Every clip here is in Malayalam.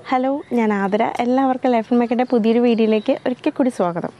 ഹലോ ഞാൻ ആതിര എല്ലാവർക്കും ലൈഫ് മേക്കൻ്റെ പുതിയൊരു വീഡിയോയിലേക്ക് ഒരിക്കൽ കൂടി സ്വാഗതം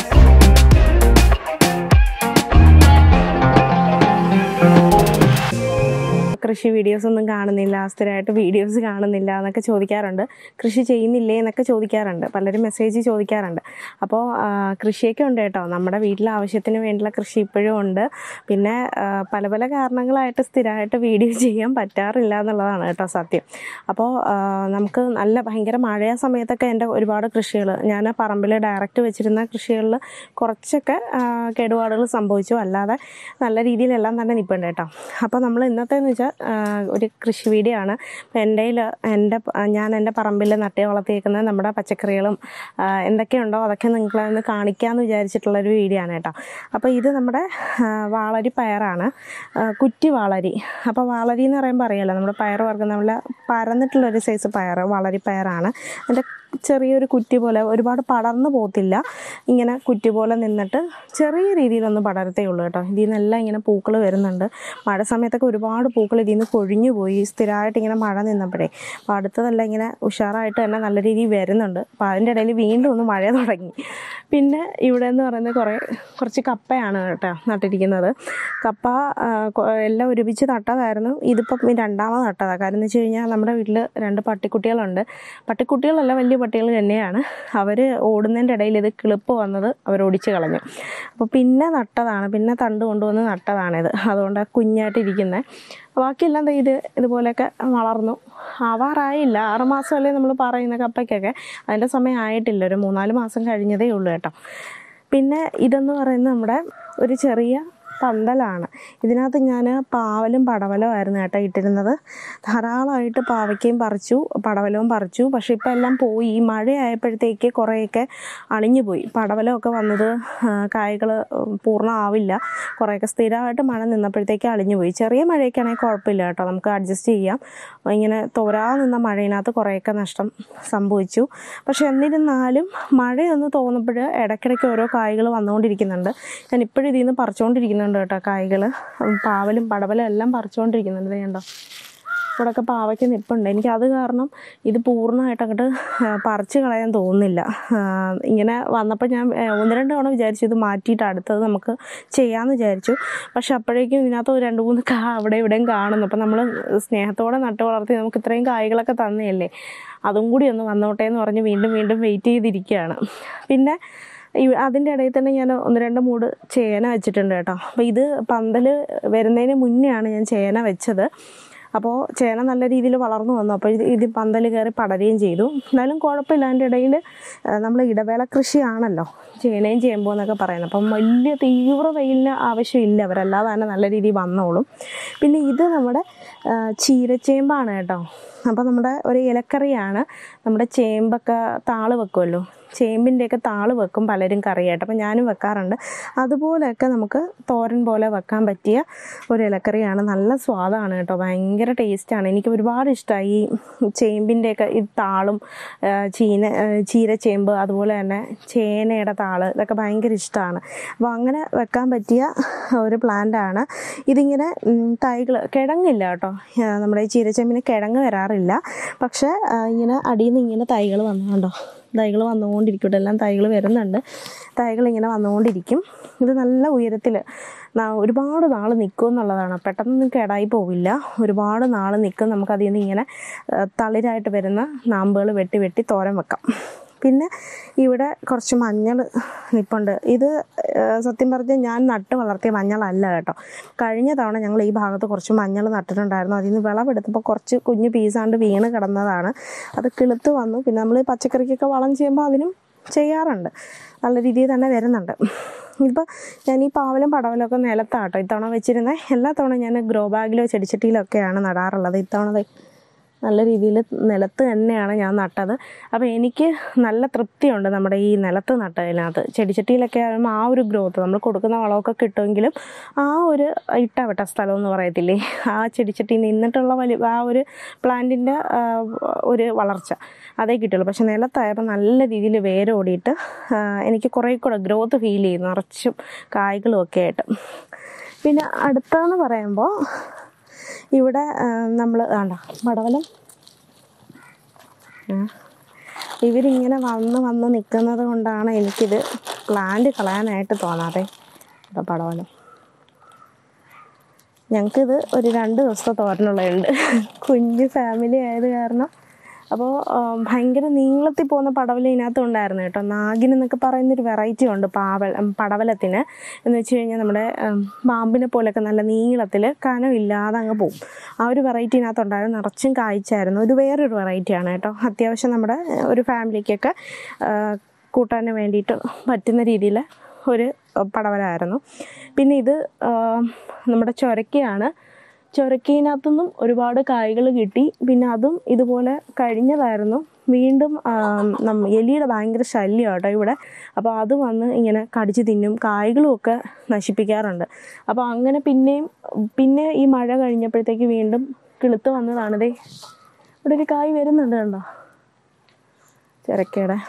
കൃഷി വീഡിയോസ് ഒന്നും കാണുന്നില്ല സ്ഥിരമായിട്ട് വീഡിയോസ് കാണുന്നില്ല എന്നൊക്കെ ചോദിക്കാറുണ്ട് കൃഷി ചെയ്യുന്നില്ലേ എന്നൊക്കെ ചോദിക്കാറുണ്ട് പലരും മെസ്സേജ് ചോദിക്കാറുണ്ട് അപ്പോൾ ആ, കൃഷിയൊക്കെ ഉണ്ട് കേട്ടോ നമ്മുടെ വീട്ടിലെ ആവശ്യത്തിന് വേണ്ടിയുള്ള കൃഷി ഇപ്പോഴും ഉണ്ട് പിന്നെ ആ, പല പല കാരണങ്ങളായിട്ട് സ്ഥിരമായിട്ട് വീഡിയോ ചെയ്യാൻ പറ്റാറില്ല എന്നുള്ളതാണ് കേട്ടോ സത്യം അപ്പോൾ ആ, നമുക്ക് നല്ല ഭയങ്കര മഴയ സമയത്തൊക്കെ എൻ്റെ ഒരുപാട് കൃഷികൾ ഞാൻ പറമ്പിൽ ഡയറക്റ്റ് വെച്ചിരുന്ന കൃഷികളിൽ കുറച്ചൊക്കെ ആ, കേടുപാടുകൾ സംഭവിച്ചു അല്ലാതെ നല്ല രീതിയിലെല്ലാം തന്നെ നിൽപ്പുണ്ട് കേട്ടോ അപ്പോൾ നമ്മൾ ഇന്നത്തേന്ന് വെച്ചാൽ ആ, ഒരു കൃഷി വീഡിയോ ആണ് അപ്പോൾ എൻ്റെ കയ്യിൽ എൻ്റെ പ- ഞാൻ എൻ്റെ പറമ്പിൽ നട്ടി വളർത്തിയേക്കുന്ന നമ്മുടെ പച്ചക്കറികളും ആ, എന്തൊക്കെയുണ്ടോ അതൊക്കെ നിങ്ങളെ ഒന്ന് കാണിക്കാമെന്ന് വിചാരിച്ചിട്ടുള്ളൊരു വീഡിയോ ആണ് കേട്ടോ അപ്പോൾ ഇത് നമ്മുടെ ആ, വാളരി പയറാണ് ആ, കുറ്റി വാളരി അപ്പോൾ വാളരി എന്ന് പറയുമ്പോൾ അറിയാലോ നമ്മുടെ പയർ വർഗ്ഗം നമ്മൾ പരന്നിട്ടുള്ളൊരു സൈസ് പയർ വളരി പയറാണ് അതിൻ്റെ ചെറിയൊരു കുറ്റി പോലെ ഒരുപാട് പടർന്നു പോകത്തില്ല ഇങ്ങനെ കുറ്റി പോലെ നിന്നിട്ട് ചെറിയ രീതിയിലൊന്ന് പടരത്തേ ഉള്ളൂ കേട്ടോ ഇതിൽ നിന്നെല്ലാം ഇങ്ങനെ പൂക്കൾ വരുന്നുണ്ട് മഴ സമയത്തൊക്കെ ഒരുപാട് പൂക്കൾ ഇതിൽ നിന്ന് കൊഴിഞ്ഞു പോയി സ്ഥിരമായിട്ട് ഇങ്ങനെ മഴ നിന്നപ്പോഴേ അപ്പോൾ അടുത്തതെല്ലാം ഇങ്ങനെ ഉഷാറായിട്ട് തന്നെ നല്ല രീതിയിൽ വരുന്നുണ്ട് അപ്പോൾ അതിൻ്റെ ഇടയിൽ വീണ്ടും ഒന്ന് മഴ തുടങ്ങി പിന്നെ ഇവിടെ എന്ന് പറയുന്നത് കുറേ കുറച്ച് കപ്പയാണ് കേട്ടോ നട്ടിരിക്കുന്നത് കപ്പ ആ, കൊ- എല്ലാം ഒരുമിച്ച് നട്ടതായിരുന്നു ഇതിപ്പം ഈ രണ്ടാമത് നട്ടതാണ് കാരണം എന്ന് വെച്ച് കഴിഞ്ഞാൽ നമ്മുടെ വീട്ടിൽ രണ്ട് പട്ടിക്കുട്ടികളുണ്ട് പട്ടിക്കുട്ടികളല്ല വലിയ പട്ടികൾ തന്നെയാണ് അവർ ഓടുന്നതിൻ്റെ ഇടയിൽ ഇത് കിളിപ്പ് വന്നത് അവർ ഒടിച്ച് കളഞ്ഞു അപ്പോൾ പിന്നെ നട്ടതാണ് പിന്നെ തണ്ട് കൊണ്ടുവന്ന് നട്ടതാണിത് അതുകൊണ്ട് കുഞ്ഞായിട്ടിരിക്കുന്നത് ബാക്കിയെല്ലാം ദേ ഇത് ഇതുപോലെയൊക്കെ വളർന്നു ആവാറായില്ല ആറ് മാസമല്ലേ നമ്മൾ പറയുന്ന കപ്പയ്ക്കൊക്കെ അതിൻ്റെ സമയം ആയിട്ടില്ല ഒരു മൂന്നാല് മാസം കഴിഞ്ഞതേ ഉള്ളൂ കേട്ടോ പിന്നെ ഇതെന്ന് പറയുന്നത് നമ്മുടെ ഒരു ചെറിയ പന്തലാണ് ഇതിനകത്ത് ഞാൻ പാവലും പടവലവും ആയിരുന്നു കേട്ടോ ഇട്ടിരുന്നത് ധാരാളമായിട്ട് പാവയ്ക്കയും പറിച്ചു പടവലവും പറിച്ചു പക്ഷെ ഇപ്പം എല്ലാം പോയി ഈ മഴയായപ്പോഴത്തേക്ക് കുറേയൊക്കെ അളിഞ്ഞു പോയി പടവലമൊക്കെ വന്നത് കായ്കൾ പൂർണ്ണമാവില്ല കുറേയൊക്കെ സ്ഥിരമായിട്ട് മഴ നിന്നപ്പോഴത്തേക്ക് അളിഞ്ഞു പോയി ചെറിയ മഴയൊക്കെ ആണെങ്കിൽ കുഴപ്പമില്ല കേട്ടോ നമുക്ക് അഡ്ജസ്റ്റ് ചെയ്യാം ഇങ്ങനെ തോരാ നിന്ന മഴയിനകത്ത് കുറേയൊക്കെ നഷ്ടം സംഭവിച്ചു പക്ഷെ എന്നിരുന്നാലും മഴയൊന്ന് തോന്നുമ്പോൾ ഇടയ്ക്കിടയ്ക്ക് ഓരോ കായ്കൾ വന്നുകൊണ്ടിരിക്കുന്നുണ്ട് ഞാൻ ഇപ്പോഴും ഇതിൽ നിന്ന് പറിച്ചുകൊണ്ടിരിക്കുന്നുണ്ട് കേട്ടോ കായ്കൾ പാവലും പടവലും എല്ലാം പറിച്ചുകൊണ്ടിരിക്കുന്നുണ്ട് ദേ കണ്ടോ ഇവിടെയൊക്കെ പാവയ്ക്ക് നിൽപ്പുണ്ട് എനിക്ക് അത് കാരണം ഇത് പൂർണ്ണമായിട്ട് അങ്ങോട്ട് പറിച്ച് കളയാൻ തോന്നുന്നില്ല ആ, ഇങ്ങനെ വന്നപ്പോൾ ഞാൻ ഏ, ഒന്ന് രണ്ട് തവണ വിചാരിച്ചു ഇത് മാറ്റിയിട്ട് അടുത്തത് നമുക്ക് ചെയ്യാമെന്ന് വിചാരിച്ചു പക്ഷെ അപ്പോഴേക്കും ഇതിനകത്ത് ഒരു രണ്ട് മൂന്ന് കാ അവിടെ ഇവിടെയും കാണുന്നു അപ്പം നമ്മൾ സ്നേഹത്തോടെ നട്ട് വളർത്തി നമുക്ക് ഇത്രയും കായ്കളൊക്കെ തന്നെയല്ലേ അതും കൂടി ഒന്ന് വന്നോട്ടെ എന്ന് പറഞ്ഞ് വീണ്ടും വീണ്ടും വെയിറ്റ് ചെയ്തിരിക്കുകയാണ് പിന്നെ ഈ അതിൻ്റെ ഇടയിൽ തന്നെ ഞാൻ ഒന്ന് രണ്ട് മൂട് ചേന വെച്ചിട്ടുണ്ട് കേട്ടോ അപ്പോൾ ഇത് പന്തൽ വരുന്നതിന് മുന്നെയാണ് ഞാൻ ചേന വെച്ചത് അപ്പോൾ ചേന നല്ല രീതിയിൽ വളർന്നു വന്നു അപ്പോൾ ഇത് ഇത് പന്തൽ കയറി പടരുകയും ചെയ്തു എന്നാലും കുഴപ്പമില്ല അതിൻ്റെ ഇടയിൽ നമ്മൾ ഇടവേള കൃഷിയാണല്ലോ ചേനയും ചേമ്പോ എന്നൊക്കെ പറയുന്നത് അപ്പം വലിയ തീവ്ര വെയിലിന് ആവശ്യമില്ല അവരല്ലാതെ തന്നെ നല്ല രീതിയിൽ വന്നോളും പിന്നെ ഇത് നമ്മുടെ ആ, ചീരച്ചേമ്പാണ് കേട്ടോ അപ്പോൾ നമ്മുടെ ഒരു ഇലക്കറിയാണ് നമ്മുടെ ചേമ്പൊക്കെ താള് വെക്കുമല്ലോ ചേമ്പിൻ്റെയൊക്കെ താള് വെക്കും പലരും കറിയായിട്ട് അപ്പം ഞാനും വെക്കാറുണ്ട് അതുപോലെയൊക്കെ നമുക്ക് തോരൻ പോലെ വെക്കാൻ പറ്റിയ ഒരു ഇലക്കറിയാണ് നല്ല സ്വാദാണ് കേട്ടോ ഭയങ്കര ടേസ്റ്റാണ് എനിക്ക് ഒരുപാട് ഇഷ്ടമായി ഈ ചേമ്പിൻ്റെയൊക്കെ ഈ താളും ആ, ചീന ആ, ചീരച്ചേമ്പ് അതുപോലെ തന്നെ ചേനയുടെ താള് ഇതൊക്കെ ഭയങ്കര ഇഷ്ടമാണ് അപ്പോൾ അങ്ങനെ വെക്കാൻ പറ്റിയ ഒരു പ്ലാന്റാണ് ഇതിങ്ങനെ തൈകൾ കിഴങ്ങില്ല കേട്ടോ ആ, നമ്മുടെ ഈ ചീരച്ചേമ്പിന് കിഴങ്ങ് വരാറില്ല പക്ഷേ ആ, ഇങ്ങനെ അടിയിൽ നിന്ന് ഇങ്ങനെ തൈകൾ വന്നുകൊണ്ടോ തൈകൾ വന്നുകൊണ്ടിരിക്കും എല്ലാം തൈകൾ വരുന്നുണ്ട് തൈകൾ ഇങ്ങനെ വന്നുകൊണ്ടിരിക്കും ഇത് നല്ല ഉയരത്തിൽ ഒരുപാട് നാൾ നിൽക്കും എന്നുള്ളതാണ് പെട്ടെന്നൊന്നും കേടായി പോവില്ല ഒരുപാട് നാൾ നിൽക്കും നമുക്കതിൽ നിന്ന് ഇങ്ങനെ ആ, തളിരായിട്ട് വരുന്ന നാമ്പുകൾ വെട്ടി വെട്ടി തോരൻ വെക്കാം പിന്നെ ഇവിടെ കുറച്ച് മഞ്ഞൾ നിൽപ്പുണ്ട് ഇത് ആ, സത്യം പറഞ്ഞാൽ ഞാൻ നട്ട് വളർത്തിയ മഞ്ഞളല്ല കേട്ടോ കഴിഞ്ഞ തവണ ഞങ്ങൾ ഈ ഭാഗത്ത് കുറച്ച് മഞ്ഞൾ നട്ടിട്ടുണ്ടായിരുന്നു അതിൽ നിന്ന് വിളവെടുത്തപ്പോൾ കുറച്ച് കുഞ്ഞു പീസാണ്ട് വീണ് കിടന്നതാണ് അത് കിളുത്ത് വന്നു പിന്നെ നമ്മൾ പച്ചക്കറിക്കൊക്കെ വളം ചെയ്യുമ്പോൾ അതിനും ചെയ്യാറുണ്ട് നല്ല രീതിയിൽ തന്നെ വരുന്നുണ്ട് ഇപ്പോൾ ഞാൻ ഈ പാവലും പടവലും ഒക്കെ നിലത്താട്ടോ ഇത്തവണ വെച്ചിരുന്നത് എല്ലാ തവണ ഞാൻ ഗ്രോ ബാഗിലോ ചെടിച്ചട്ടിയിലൊക്കെയാണ് നടാറുള്ളത് ഇത്തവണ ദേ നല്ല രീതിയിൽ നിലത്ത് തന്നെയാണ് ഞാൻ നട്ടത് അപ്പോൾ എനിക്ക് നല്ല തൃപ്തിയുണ്ട് നമ്മുടെ ഈ നിലത്ത് നട്ടതിനകത്ത് ചെടിച്ചട്ടിയിലൊക്കെ ആകുമ്പോൾ ആ ഒരു ഗ്രോത്ത് നമ്മൾ കൊടുക്കുന്ന വളമൊക്കെ കിട്ടുമെങ്കിലും ആ ഒരു ഇട്ടവിട്ട സ്ഥലം എന്ന് പറയത്തില്ലേ ആ ചെടിച്ചട്ടി നിന്നിട്ടുള്ള വലിയ ആ ഒരു പ്ലാന്റിൻ്റെ ഒരു വളർച്ച അതേ കിട്ടുള്ളൂ പക്ഷെ നിലത്തായപ്പോൾ നല്ല രീതിയിൽ വേരോടിയിട്ട് ആ, എനിക്ക് കുറേ കൂടെ ഗ്രോത്ത് ഫീൽ ചെയ്യുന്നു നിറച്ചും കായ്കളും ഒക്കെ ആയിട്ട് പിന്നെ അടുത്തതെന്ന് പറയുമ്പോൾ ഇവിടെ നമ്മൾ വേണ്ട പടവലം ഏ. ഇവരിങ്ങനെ വന്ന് വന്ന് നിൽക്കുന്നത് കൊണ്ടാണ് എനിക്കിത് പ്ലാന്റ് കളയാനായിട്ട് തോന്നാതെ ഇപ്പം പടവലം ഞങ്ങൾക്കിത് ഒരു രണ്ട് ദിവസത്തെ തോരനുള്ളതുണ്ട് കുഞ്ഞ് ഫാമിലി ആയത് കാരണം അപ്പോൾ ഭയങ്കര നീളത്തിൽ പോകുന്ന പടവലം ഇതിനകത്ത് ഉണ്ടായിരുന്നു കേട്ടോ നാഗിൻ എന്നൊക്കെ പറയുന്നൊരു വെറൈറ്റി ഉണ്ട് പാവൽ ഉം, പടവലത്തിന് എന്ന് വെച്ച് കഴിഞ്ഞാൽ നമ്മുടെ ഉം, പാമ്പിനെ പോലെയൊക്കെ നല്ല നീളത്തിൽ കനമില്ലാതെ അങ്ങ് പോകും ആ ഒരു വെറൈറ്റി ഇതിനകത്ത് ഉണ്ടായിരുന്നു നിറച്ചും കായ്ച്ചായിരുന്നു ഇത് വേറൊരു വെറൈറ്റിയാണ് കേട്ടോ അത്യാവശ്യം നമ്മുടെ ഏഹ്, ഒരു ഫാമിലിക്കൊക്കെ ആ, കൂട്ടാൻ വേണ്ടിയിട്ട് പറ്റുന്ന രീതിയിൽ ഒരു പടവലമായിരുന്നു പിന്നെ ഇത് ആ, നമ്മുടെ ചൊരക്കയാണ് ചൊരക്കയിനകത്തുനിന്നും ഒരുപാട് കായ്കൾ കിട്ടി പിന്നെ അതും ഇതുപോലെ കഴിഞ്ഞതായിരുന്നു വീണ്ടും ആ, നമ്മ എലിയുടെ ഭയങ്കര ശല്യം കേട്ടോ ഇവിടെ അപ്പോൾ അത് വന്ന് ഇങ്ങനെ കടിച്ച് തിന്നും കായ്കളും ഒക്കെ നശിപ്പിക്കാറുണ്ട് അപ്പോൾ അങ്ങനെ പിന്നെയും പിന്നെ ഈ മഴ കഴിഞ്ഞപ്പോഴത്തേക്ക് വീണ്ടും കിളുത്ത് വന്നതാണിതേ ഇവിടെ ഒരു കായ് വരുന്നുണ്ട് കണ്ടോ ചിരക്കയുടെ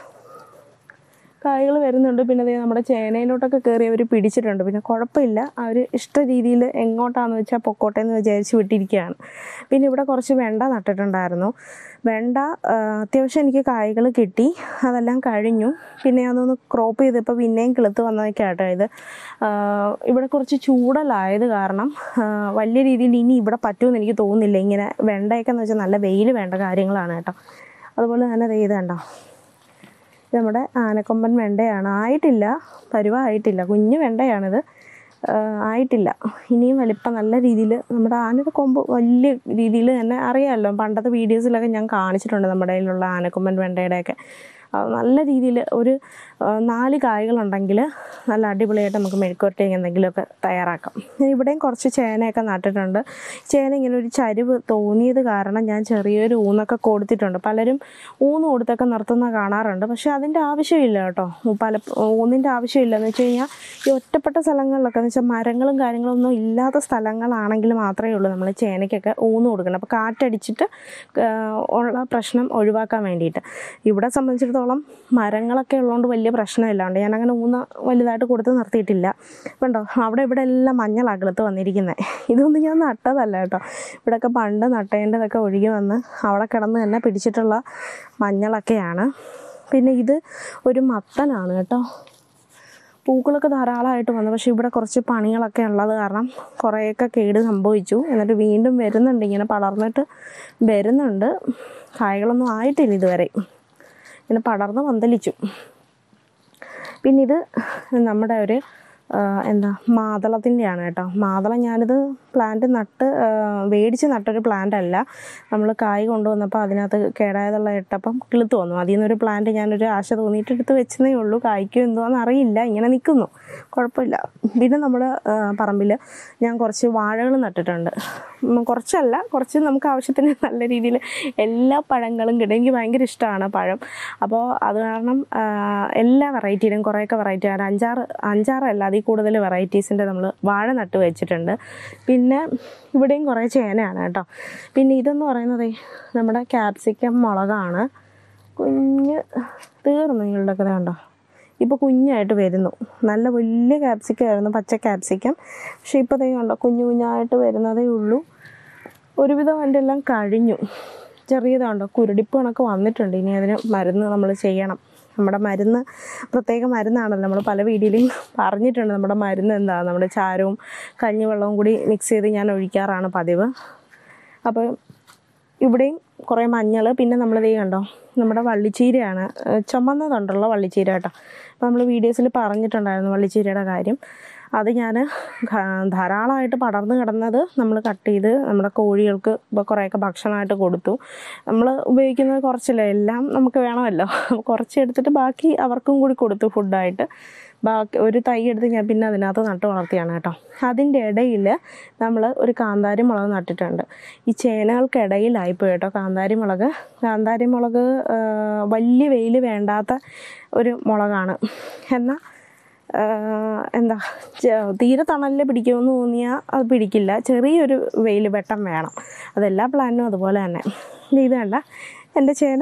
കായ്കൾ വരുന്നുണ്ട് പിന്നെ ദേ നമ്മുടെ ചേനയിലോട്ടൊക്കെ കയറി അവർ പിടിച്ചിട്ടുണ്ട് പിന്നെ കുഴപ്പമില്ല അവർ ഇഷ്ട രീതിയിൽ എങ്ങോട്ടാന്ന് വെച്ചാൽ പൊക്കോട്ടെ എന്ന് വിചാരിച്ച് വിട്ടിരിക്കുകയാണ് പിന്നെ ഇവിടെ കുറച്ച് വെണ്ട നട്ടിട്ടുണ്ടായിരുന്നു വെണ്ട ആ, അത്യാവശ്യം എനിക്ക് കായ്കൾ കിട്ടി അതെല്ലാം കഴിഞ്ഞു പിന്നെ അതൊന്ന് ക്രോപ്പ് ചെയ്തപ്പോൾ പിന്നെയും കിളുത്ത് വന്നതൊക്കെ ആട്ടോ ഇത് ആ, ഇവിടെ കുറച്ച് ചൂടലായത് കാരണം ആ, വലിയ രീതിയിൽ ഇനി ഇവിടെ പറ്റുമെന്ന് എനിക്ക് തോന്നുന്നില്ല ഇങ്ങനെ വെണ്ടയൊക്കെ എന്ന് വെച്ചാൽ നല്ല വെയിൽ വേണ്ട കാര്യങ്ങളാണ് കേട്ടോ അതുപോലെ തന്നെ ദേ ഇത് കണ്ടോ ഇത് നമ്മുടെ ആനക്കൊമ്പൻ വെണ്ടയാണ് ആയിട്ടില്ല പരുവായിട്ടില്ല കുഞ്ഞു വെണ്ടയാണിത് ആ, ആയിട്ടില്ല ഇനിയും വലിപ്പം നല്ല രീതിയിൽ നമ്മുടെ ആനയുടെ കൊമ്പ് വലിയ രീതിയിൽ തന്നെ അറിയാമല്ലോ പണ്ടത്തെ വീഡിയോസിലൊക്കെ ഞാൻ കാണിച്ചിട്ടുണ്ട് നമ്മുടെ കയ്യിലുള്ള ആനക്കൊമ്പൻ വെണ്ടയുടെയൊക്കെ അത് നല്ല രീതിയിൽ ഒരു ആ, നാല് കായ്കളുണ്ടെങ്കിൽ നല്ല അടിപൊളിയായിട്ട് നമുക്ക് മെഴുക്കുവരട്ടി എന്തെങ്കിലുമൊക്കെ തയ്യാറാക്കാം ഞാൻ ഇവിടെയും കുറച്ച് ചേനയൊക്കെ നട്ടിട്ടുണ്ട് ചേന ഇങ്ങനെ ഒരു ചരിവ് തോന്നിയത് കാരണം ഞാൻ ചെറിയൊരു ഊന്നൊക്കെ കൊടുത്തിട്ടുണ്ട് പലരും ഊന്ന് കൊടുത്തൊക്കെ നിർത്തുന്ന കാണാറുണ്ട് പക്ഷെ അതിൻ്റെ ആവശ്യമില്ല കേട്ടോ പല ഊന്നിൻ്റെ ആവശ്യമില്ല എന്ന് വെച്ച് കഴിഞ്ഞാൽ ഈ ഒറ്റപ്പെട്ട സ്ഥലങ്ങളിലൊക്കെ എന്ന് വെച്ചാൽ മരങ്ങളും കാര്യങ്ങളൊന്നും ഇല്ലാത്ത സ്ഥലങ്ങളാണെങ്കിൽ മാത്രമേ ഉള്ളൂ നമ്മൾ ചേനയ്ക്കൊക്കെ ഊന്ന് കൊടുക്കണം അപ്പോൾ കാറ്റടിച്ചിട്ട് ആ, ഉള്ള പ്രശ്നം ഒഴിവാക്കാൻ വേണ്ടിയിട്ട് ഇവിടെ സംബന്ധിച്ചിടത്തോളം മരങ്ങളൊക്കെ ഉള്ളതുകൊണ്ട് വലിയ പ്രശ്നമില്ലാണ്ട് ഞാൻ അങ്ങനെ ഊന്ന് വലുതായിട്ട് കൊടുത്ത് നിർത്തിയിട്ടില്ല കണ്ടോ അവിടെ ഇവിടെ എല്ലാം മഞ്ഞൾ അകലത്ത് വന്നിരിക്കുന്നത് ഇതൊന്നും ഞാൻ നട്ടതല്ല കേട്ടോ ഇവിടെയൊക്കെ പണ്ട് നട്ടേണ്ടതൊക്കെ ഒഴുകി വന്ന് അവിടെ കിടന്ന് തന്നെ പിടിച്ചിട്ടുള്ള മഞ്ഞളൊക്കെയാണ് പിന്നെ ഇത് ഒരു മത്തനാണ് കേട്ടോ പൂക്കളൊക്കെ ധാരാളമായിട്ട് വന്നു പക്ഷേ ഇവിടെ കുറച്ച് പണികളൊക്കെ ഉള്ളത് കാരണം കുറേയൊക്കെ കേട് സംഭവിച്ചു എന്നിട്ട് വീണ്ടും വരുന്നുണ്ട് ഇങ്ങനെ പടർന്നിട്ട് വരുന്നുണ്ട് കായ്കളൊന്നും ആയിട്ടില്ല ഇതുവരെ ഇങ്ങനെ പടർന്ന് പന്തലിച്ചു പിന്നെ ഇത് നമ്മുടെ ഒരു ആ, എന്താ മാതളത്തിൻ്റെയാണ് കേട്ടോ മാതളം ഞാനിത് പ്ലാന്റ് നട്ട് ആ, മേടിച്ച് നട്ടൊരു പ്ലാന്റ് അല്ല നമ്മൾ കായ് കൊണ്ടുവന്നപ്പോൾ അതിനകത്ത് കേടായതുള്ള ഇട്ടപ്പം കിളുത്ത് വന്നു അതിൽ നിന്നൊരു പ്ലാന്റ് ഞാനൊരു ആശ തോന്നിയിട്ട് എടുത്ത് വെച്ചതേ ഉള്ളൂ കായ്ക്കും എന്തുവാന്ന് അറിയില്ല ഇങ്ങനെ നിൽക്കുന്നു കുഴപ്പമില്ല പിന്നെ നമ്മുടെ പറമ്പിൽ ഞാൻ കുറച്ച് വാഴകൾ നട്ടിട്ടുണ്ട് ഉം, കുറച്ചല്ല കുറച്ച് നമുക്ക് ആവശ്യത്തിന് നല്ല രീതിയിൽ എല്ലാ പഴങ്ങളും കിട്ടും എനിക്ക് ഭയങ്കര ഇഷ്ടമാണ് പഴം അപ്പോൾ അത് കാരണം ആ, എല്ലാ വെറൈറ്റിയിലും കുറേയൊക്കെ വെറൈറ്റി ആണ് അഞ്ചാറ് അഞ്ചാറല്ല അതിൽ കൂടുതൽ വെറൈറ്റീസിൻ്റെ നമ്മൾ വാഴ നട്ട് വെച്ചിട്ടുണ്ട് പിന്നെ ഇവിടെയും കുറേ ചേനയാണ് കേട്ടോ പിന്നെ ഇതെന്ന് പറയുന്നത് നമ്മുടെ ക്യാപ്സിക്കം മുളകാണ് കുഞ്ഞ് തീർന്നു നിങ്ങളുടെ ഒക്കെ കണ്ടോ ഇപ്പോൾ കുഞ്ഞായിട്ട് വരുന്നു നല്ല വലിയ ക്യാപ്സിക്കം ആയിരുന്നു പച്ച ക്യാപ്സിക്കം പക്ഷേ ഇപ്പോൾ ദേ കണ്ടോ കുഞ്ഞു കുഞ്ഞായിട്ട് വരുന്നതേ ഉള്ളൂ ഒരുവിധം എൻ്റെ എല്ലാം കഴിഞ്ഞു ചെറിയതാണ്ടോ കുരുടിപ്പ് കണക്ക് വന്നിട്ടുണ്ട് ഇനി അതിന് മരുന്ന് നമ്മൾ ചെയ്യണം നമ്മുടെ മരുന്ന് പ്രത്യേക മരുന്നാണല്ലോ നമ്മൾ പല വീഡിയോയിലും പറഞ്ഞിട്ടുണ്ട് നമ്മുടെ മരുന്ന് എന്താണ് നമ്മുടെ ചാരവും കഞ്ഞിവെള്ളവും കൂടി മിക്സ് ചെയ്ത് ഞാൻ ഒഴിക്കാറാണ് പതിവ് അപ്പോൾ ഇവിടെയും കുറേ മഞ്ഞൾ പിന്നെ നമ്മൾ ദേ കണ്ടോ നമ്മുടെ വള്ളിച്ചീരയാണ് ഏഹ് ചുമന്നതുണ്ടല്ലോ വള്ളിച്ചീര കേട്ടോ അപ്പോൾ നമ്മൾ വീഡിയോസിൽ പറഞ്ഞിട്ടുണ്ടായിരുന്നു വള്ളിച്ചീരയുടെ കാര്യം അത് ഞാൻ ധാരാളമായിട്ട് പടർന്നു കിടന്നത് നമ്മൾ കട്ട് ചെയ്ത് നമ്മുടെ കോഴികൾക്ക് ഇപ്പോൾ കുറേയൊക്കെ ഭക്ഷണമായിട്ട് കൊടുത്തു നമ്മൾ ഉപയോഗിക്കുന്നത് കുറച്ചല്ലേ എല്ലാം നമുക്ക് വേണമല്ലോ അപ്പോൾ കുറച്ച് എടുത്തിട്ട് ബാക്കി അവർക്കും കൂടി കൊടുത്തു ഫുഡായിട്ട് ബാക്കി ഒരു തൈ എടുത്ത് ഞാൻ പിന്നെ അതിനകത്ത് നട്ട് വളർത്തിയാണ് കേട്ടോ അതിൻ്റെ ഇടയിൽ നമ്മൾ ഒരു കാന്താരി മുളക് നട്ടിട്ടുണ്ട് ഈ ചേനകൾക്കിടയിലായിപ്പോയി കേട്ടോ കാന്താരി മുളക് കാന്താരി മുളക് ആ, വലിയ വെയിൽ വേണ്ടാത്ത ഒരു മുളകാണ് എന്നാൽ എന്താ ചെ- തീരെ തണലിൽ പിടിക്കുമെന്ന് തോന്നിയാൽ അത് പിടിക്കില്ല ചെറിയൊരു വെയിൽ വെട്ടം വേണം അതെല്ലാ പ്ലാനും അതുപോലെ തന്നെ ഇത് കണ്ട എൻ്റെ ചേന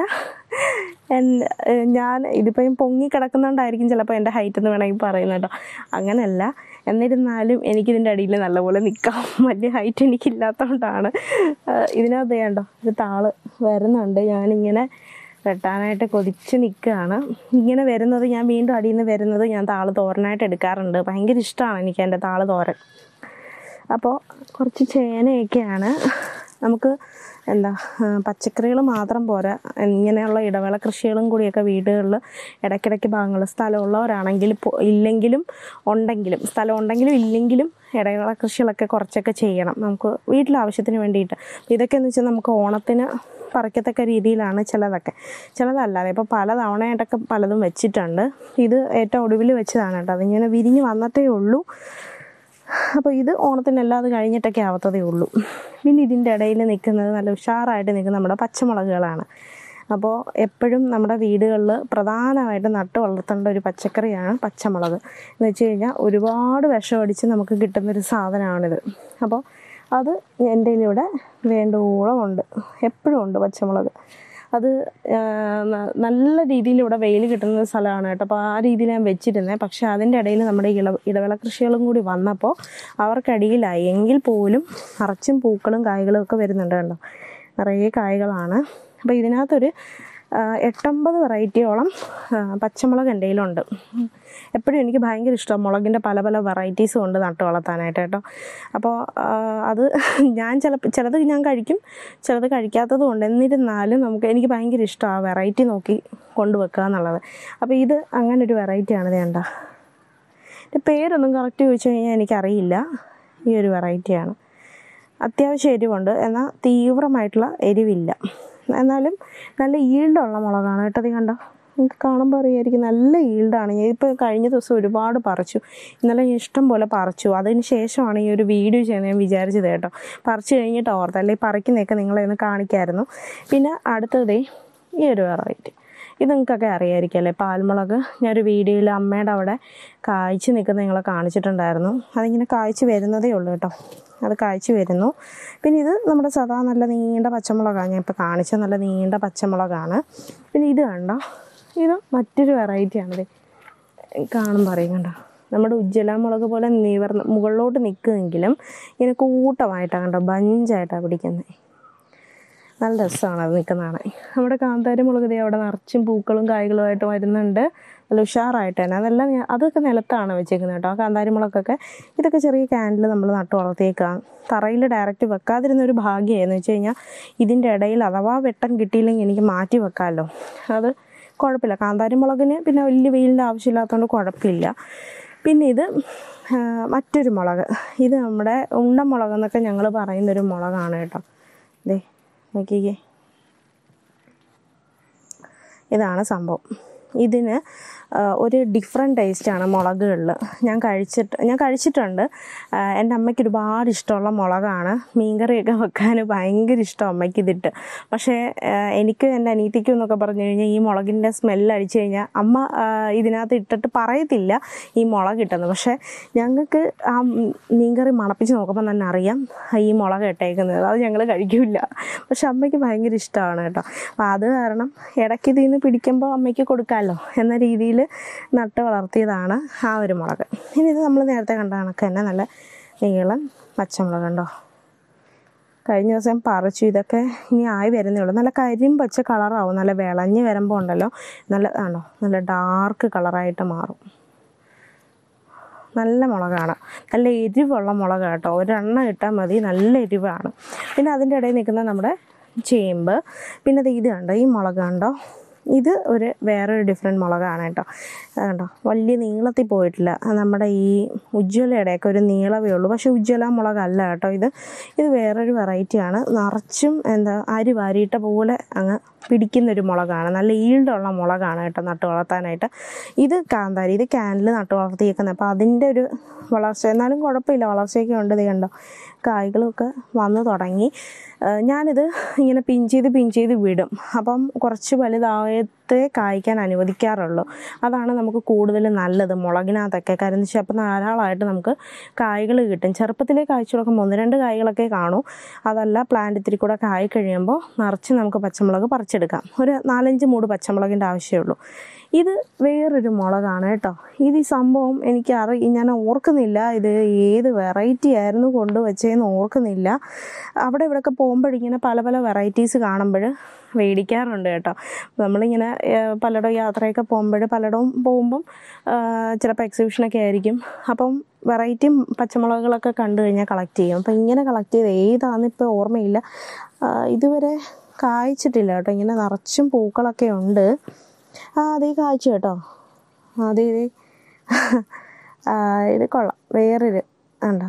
എൻ്റെ ഞാൻ ഇതിപ്പം പൊങ്ങി കിടക്കുന്നതുകൊണ്ടായിരിക്കും ചിലപ്പോൾ എൻ്റെ ഹൈറ്റ് എന്ന് വേണമെങ്കിൽ പറയുന്നത് കേട്ടോ അങ്ങനെയല്ല എന്നിരുന്നാലും എനിക്കിതിൻ്റെ അടിയിൽ നല്ലപോലെ നിൽക്കാം വലിയ ഹൈറ്റ് എനിക്കില്ലാത്തതുകൊണ്ടാണ് ഇതിനകത്ത് കണ്ടോ ഒരു താള് വരുന്നുണ്ട് ഞാനിങ്ങനെ വെട്ടാനായിട്ട് കൊതിച്ച് നിൽക്കുകയാണ് ഇങ്ങനെ വരുന്നത് ഞാൻ വീണ്ടും അടിയിൽ നിന്ന് വരുന്നത് ഞാൻ താള് തോരനായിട്ട് എടുക്കാറുണ്ട് ഭയങ്കര ഇഷ്ടമാണ് എനിക്ക് എൻ്റെ താള് തോരൻ അപ്പോൾ കുറച്ച് ചേനയൊക്കെയാണ് നമുക്ക് എന്താ പച്ചക്കറികൾ മാത്രം പോരാ ഇങ്ങനെയുള്ള ഇടവേള കൃഷികളും കൂടിയൊക്കെ വീടുകളിൽ ഇടയ്ക്കിടയ്ക്ക് ഭാഗങ്ങൾ സ്ഥലമുള്ളവരാണെങ്കിൽ പോ- ഇല്ലെങ്കിലും ഉണ്ടെങ്കിലും സ്ഥലം ഉണ്ടെങ്കിലും ഇല്ലെങ്കിലും ഇടവേള കൃഷികളൊക്കെ കുറച്ചൊക്കെ ചെയ്യണം നമുക്ക് വീട്ടിലെ ആവശ്യത്തിന് വേണ്ടിയിട്ട് ഇതൊക്കെ എന്ന് വെച്ചാൽ നമുക്ക് ഓണത്തിന് പറിക്കത്തക്ക രീതിയിലാണ് ചിലതൊക്കെ ചിലതല്ലാതെ ഇപ്പോൾ പല തവണയായിട്ടൊക്കെ പലതും വെച്ചിട്ടുണ്ട് ഇത് ഏറ്റവും ഒടുവിൽ വെച്ചതാണ് കേട്ടോ അതിങ്ങനെ വിരിഞ്ഞ് വന്നിട്ടേ ഉള്ളൂ അപ്പോൾ ഇത് ഓണത്തിനെല്ലാം അത് കഴിഞ്ഞിട്ടൊക്കെ ആവത്തതേ ഉള്ളൂ പിന്നെ ഇതിൻ്റെ ഇടയിൽ നിൽക്കുന്നത് നല്ല ഉഷാറായിട്ട് നിൽക്കുന്ന നമ്മുടെ പച്ചമുളകുകളാണ് അപ്പോൾ എപ്പോഴും നമ്മുടെ വീടുകളിൽ പ്രധാനമായിട്ട് നട്ട് വളർത്തേണ്ട ഒരു പച്ചക്കറിയാണ് പച്ചമുളക് എന്ന് വെച്ച് കഴിഞ്ഞാൽ ഒരുപാട് വിഷമടിച്ച് നമുക്ക് കിട്ടുന്നൊരു സാധനമാണിത് അപ്പോൾ അത് എൻ്റെ ഇവിടെ വേണ്ടോളം ഉണ്ട് എപ്പോഴും ഉണ്ട് പച്ചമുളക് അത് ആ, ന- നല്ല രീതിയിൽ ഇവിടെ വെയിൽ കിട്ടുന്ന ഒരു സ്ഥലമാണ് കേട്ടോ അപ്പോൾ ആ രീതിയിൽ ഞാൻ വെച്ചിരുന്നത് പക്ഷേ അതിൻ്റെ ഇടയിൽ നമ്മുടെ ഇള ഇടവേള കൃഷികളും കൂടി വന്നപ്പോൾ അവർക്കടിയിലായി എങ്കിൽ പോലും നിറച്ചും പൂക്കളും കായ്കളും ഒക്കെ വരുന്നുണ്ട് കണ്ടോ നിറയെ കായ്കളാണ് അപ്പോൾ ഇതിനകത്തൊരു ആ, എട്ടൊമ്പത് വെറൈറ്റിയോളം ആ, പച്ചമുളക് എൻ്റെ കയ്യിലുണ്ട് എപ്പോഴും എനിക്ക് ഭയങ്കര ഇഷ്ടമാണ് മുളകിൻ്റെ പല പല വെറൈറ്റീസും ഉണ്ട് നട്ട് വളർത്താനായിട്ട് കേട്ടോ അപ്പോൾ ആ, അത് ഞാൻ ചില ചിലത് ഞാൻ കഴിക്കും ചിലത് കഴിക്കാത്തതും ഉണ്ട് എന്നിരുന്നാലും നമുക്ക് എനിക്ക് ഭയങ്കര ഇഷ്ടമാണ് വെറൈറ്റി നോക്കി കൊണ്ടുവെക്കുക എന്നുള്ളത് അപ്പോൾ ഇത് അങ്ങനെ ഒരു വെറൈറ്റിയാണ് വേണ്ട എൻ്റെ പേരൊന്നും കറക്റ്റ് ചോദിച്ചു കഴിഞ്ഞാൽ എനിക്കറിയില്ല ഈ ഒരു വെറൈറ്റിയാണ് അത്യാവശ്യം എരിവുണ്ട് എന്നാൽ തീവ്രമായിട്ടുള്ള എരിവില്ല എന്നാലും നല്ല ഈൽഡുള്ള മുളകാണ് കേട്ടോ ഇത് കണ്ടോ നിങ്ങൾക്ക് കാണുമ്പോൾ അറിയായിരിക്കും നല്ല ഈൽഡാണ് ഞാൻ ഇപ്പോൾ കഴിഞ്ഞ ദിവസം ഒരുപാട് പറിച്ചു ഇന്നലെ ഞാൻ ഇഷ്ടം പോലെ പറിച്ചു അതിന് ശേഷമാണ് ഈ ഒരു വീഡിയോ ചെയ്യാൻ ഞാൻ വിചാരിച്ചത് കേട്ടോ പറിച്ചു കഴിഞ്ഞിട്ട് ഓർത്ത് അല്ലെങ്കിൽ പറിക്കുന്നതൊക്കെ നിങ്ങളെ ഒന്ന് കാണിക്കായിരുന്നു പിന്നെ അടുത്തതേ ഈ ഒരു വെറൈറ്റി ഇത് നിങ്ങൾക്കൊക്കെ അറിയായിരിക്കും അല്ലേ പാൽമുളക് ഞാനൊരു വീഡിയോയിൽ അമ്മയുടെ അവിടെ കായ്ച്ച് നിൽക്കുന്ന നിങ്ങളെ കാണിച്ചിട്ടുണ്ടായിരുന്നു അതിങ്ങനെ കായ്ച്ച് വരുന്നതേ ഉള്ളൂ കേട്ടോ അത് കായ്ച്ച് വരുന്നു പിന്നെ ഇത് നമ്മുടെ സദാ നല്ല നീണ്ട പച്ചമുളകാണ് ഞാൻ ഇപ്പോൾ കാണിച്ച നല്ല നീണ്ട പച്ചമുളകാണ് പിന്നെ ഇത് കണ്ടോ ഇത് മറ്റൊരു വെറൈറ്റിയാണിത് കാണുമ്പോൾ അറിയും കണ്ടോ നമ്മുടെ ഉജ്ജ്വല മുളക് പോലെ നിവർന്ന് മുകളിലോട്ട് നിൽക്കുമെങ്കിലും ഇങ്ങനെ കൂട്ടമായിട്ടാണ് കണ്ടോ ബഞ്ചായിട്ടാണ് പിടിക്കുന്നത് നല്ല രസമാണ് അത് നിൽക്കുന്നതാണ് നമ്മുടെ കാന്താരി മുളക് ദേ അവിടെ നിറച്ചും പൂക്കളും കായ്കളുമായിട്ട് വരുന്നുണ്ട് നല്ല ഉഷാറായിട്ട് തന്നെ അതെല്ലാം ഞാൻ അതൊക്കെ നിലത്താണ് വെച്ചേക്കുന്നത് കേട്ടോ ആ കാന്താരി മുളകൊക്കെ ഇതൊക്കെ ചെറിയ ക്യാനിൽ നമ്മൾ നട്ട് വളർത്തിയേക്കാം തറയിൽ ഡയറക്റ്റ് വെക്കാതിരുന്ന ഒരു ഭാഗ്യമായിരുന്നു വെച്ച് കഴിഞ്ഞാൽ ഇതിൻ്റെ ഇടയിൽ അഥവാ വെട്ടം കിട്ടിയില്ലെങ്കിൽ എനിക്ക് മാറ്റി വെക്കാമല്ലോ അത് കുഴപ്പമില്ല കാന്താരി മുളകിന് പിന്നെ വലിയ വെയിലിൻ്റെ ആവശ്യമില്ലാത്തതുകൊണ്ട് കുഴപ്പമില്ല പിന്നെ ഇത് ആ, മറ്റൊരു മുളക് ഇത് നമ്മുടെ ഉണ്ടമുളക് എന്നൊക്കെ ഞങ്ങൾ പറയുന്നൊരു മുളകാണ് കേട്ടോ ദേ നോക്കിക്കേ ഇതാണ് സംഭവം ഇതിന് ആ, ഒരു ഡിഫറെൻറ്റ് ടേസ്റ്റാണ് മുളകുകളിൽ ഞാൻ കഴിച്ചിട്ട് ഞാൻ കഴിച്ചിട്ടുണ്ട് ആ, എൻ്റെ അമ്മയ്ക്ക് ഒരുപാട് ഇഷ്ടമുള്ള മുളകാണ് മീൻകറിയൊക്കെ വെക്കാൻ ഭയങ്കര ഇഷ്ടം അമ്മയ്ക്ക് ഇതിട്ട് പക്ഷേ ആ, എനിക്കും എൻ്റെ അനീതിക്കും എന്നൊക്കെ പറഞ്ഞു കഴിഞ്ഞാൽ ഈ മുളകിൻ്റെ സ്മെല്ല് അടിച്ചു കഴിഞ്ഞാൽ അമ്മ ആ, ഇതിനകത്ത് ഇട്ടിട്ട് പറയത്തില്ല ഈ മുളക് ഇട്ടെന്ന് പക്ഷേ ഞങ്ങൾക്ക് ആ മീൻകറി മണപ്പിച്ച് നോക്കുമ്പോൾ തന്നെ അറിയാം ഈ മുളക് ഇട്ടേക്കുന്നത് അത് ഞങ്ങൾ കഴിക്കില്ല പക്ഷെ അമ്മയ്ക്ക് ഭയങ്കര ഇഷ്ടമാണ് കേട്ടോ അപ്പോൾ അത് കാരണം ഇടയ്ക്ക് ഇതിൽ നിന്ന് പിടിക്കുമ്പോൾ അമ്മയ്ക്ക് കൊടുക്കാമല്ലോ എന്ന രീതിയിൽ നട്ട് വളർത്തിയതാണ് ആ ഒരു മുളക് ഇനി ഇത് നമ്മൾ നേരത്തെ കണ്ട കണക്ക് തന്നെ നല്ല നീളം പച്ചമുളക് കണ്ടോ കഴിഞ്ഞ ദിവസം പറിച്ചു ഇതൊക്കെ ഇനി ആയി വരുന്നേ ഉള്ളൂ നല്ല കരിയും പച്ച കളറാവും നല്ല വിളഞ്ഞ് വരുമ്പോൾ ഉണ്ടല്ലോ നല്ല ആണോ നല്ല ഡാർക്ക് കളറായിട്ട് മാറും നല്ല മുളകാണ് നല്ല എരിവുള്ള മുളക് കേട്ടോ ഒരെണ്ണം ഇട്ടാൽ മതി നല്ല എരിവാണ് പിന്നെ അതിൻ്റെ ഇടയിൽ നിൽക്കുന്ന നമ്മുടെ ചേമ്പ് പിന്നെ ദേ ഇത് കണ്ടോ ഈ മുളക് കണ്ടോ ഇത് ഒരു വേറൊരു ഡിഫറെൻറ്റ് മുളകാണ് കേട്ടോ അത് കണ്ടോ വലിയ നീളത്തിൽ പോയിട്ടില്ല അത് നമ്മുടെ ഈ ഉജ്ജ്വലയുടെയൊക്കെ ഒരു നീളമേ ഉള്ളൂ പക്ഷേ ഉജ്ജ്വല മുളകല്ല കേട്ടോ ഇത് ഇത് വേറൊരു വെറൈറ്റിയാണ് നിറച്ചും എന്താ അരി വാരിയിട്ട പോലെ അങ്ങ് പിടിക്കുന്നൊരു മുളകാണ് നല്ല ഈൽഡുള്ള മുളകാണ് കേട്ടോ നട്ട് വളർത്താനായിട്ട് ഇത് കാന്താരി ഇത് ക്യാനിൽ നട്ട് വളർത്തിയേക്കുന്നത് അപ്പോൾ അതിൻ്റെ ഒരു വളർച്ച എന്നാലും കുഴപ്പമില്ല വളർച്ചയൊക്കെ ഉണ്ട് ഇത് കണ്ടോ കായ്കളൊക്കെ വന്നു തുടങ്ങി ആ, ഞാനിത് ഇങ്ങനെ പിൻ ചെയ്ത് പിൻ ചെയ്ത് വിടും അപ്പം കുറച്ച് വലുതായത്തേ കായ്ക്കാൻ അനുവദിക്കാറുള്ളൂ അതാണ് നമുക്ക് കൂടുതൽ നല്ലത് മുളകിനകത്തൊക്കെ കാര്യം എന്ന് വെച്ചാൽ അപ്പം ധാരാളമായിട്ട് നമുക്ക് കായ്കൾ കിട്ടും ചെറുപ്പത്തിലേ കായ്ച്ചു കൊടുക്കുമ്പോൾ ഒന്ന് രണ്ട് കായ്കളൊക്കെ കാണൂ അതല്ല പ്ലാന്റ് ഇത്തിരി കൂടെ കായ് കഴിയുമ്പോൾ നിറച്ച് നമുക്ക് പച്ചമുളക് പറിച്ചെടുക്കാം പറിച്ചെടുക്കാം ഒരു നാലഞ്ച് മൂട് പച്ചമുളകിൻ്റെ ആവശ്യമേ ഉള്ളൂ ഇത് വേറൊരു മുളകാണ് കേട്ടോ ഇത് ഈ സംഭവം എനിക്ക് അറി ഞാൻ ഓർക്കുന്നില്ല ഇത് ഏത് വെറൈറ്റി ആയിരുന്നു കൊണ്ടുവച്ചതെന്ന് ഓർക്കുന്നില്ല അവിടെ ഇവിടെയൊക്കെ പോകുമ്പോഴിങ്ങനെ പല പല വെറൈറ്റീസ് കാണുമ്പോൾ മേടിക്കാറുണ്ട് കേട്ടോ നമ്മളിങ്ങനെ ഏഹ്, പലയിടവും യാത്രയൊക്കെ പോകുമ്പോൾ പലയിടവും പോകുമ്പം ചിലപ്പോൾ എക്സിബിഷനൊക്കെ ആയിരിക്കും അപ്പം വെറൈറ്റി പച്ചമുളകുകളൊക്കെ കണ്ടു കഴിഞ്ഞാൽ കളക്ട് ചെയ്യും അപ്പം ഇങ്ങനെ കളക്ട് ചെയ്ത് ഏതാണെന്ന് ഇപ്പോൾ ഓർമ്മയില്ല ആ, ഇതുവരെ കായ്ച്ചിട്ടില്ല കേട്ടോ ഇങ്ങനെ നിറച്ചും പൂക്കളൊക്കെ ഉണ്ട് ആ അതേ കായ്ച്ചു കേട്ടോ അതേ ഇതേ ആ, ഇത് കൊള്ളാം വേറൊരു കണ്ടോ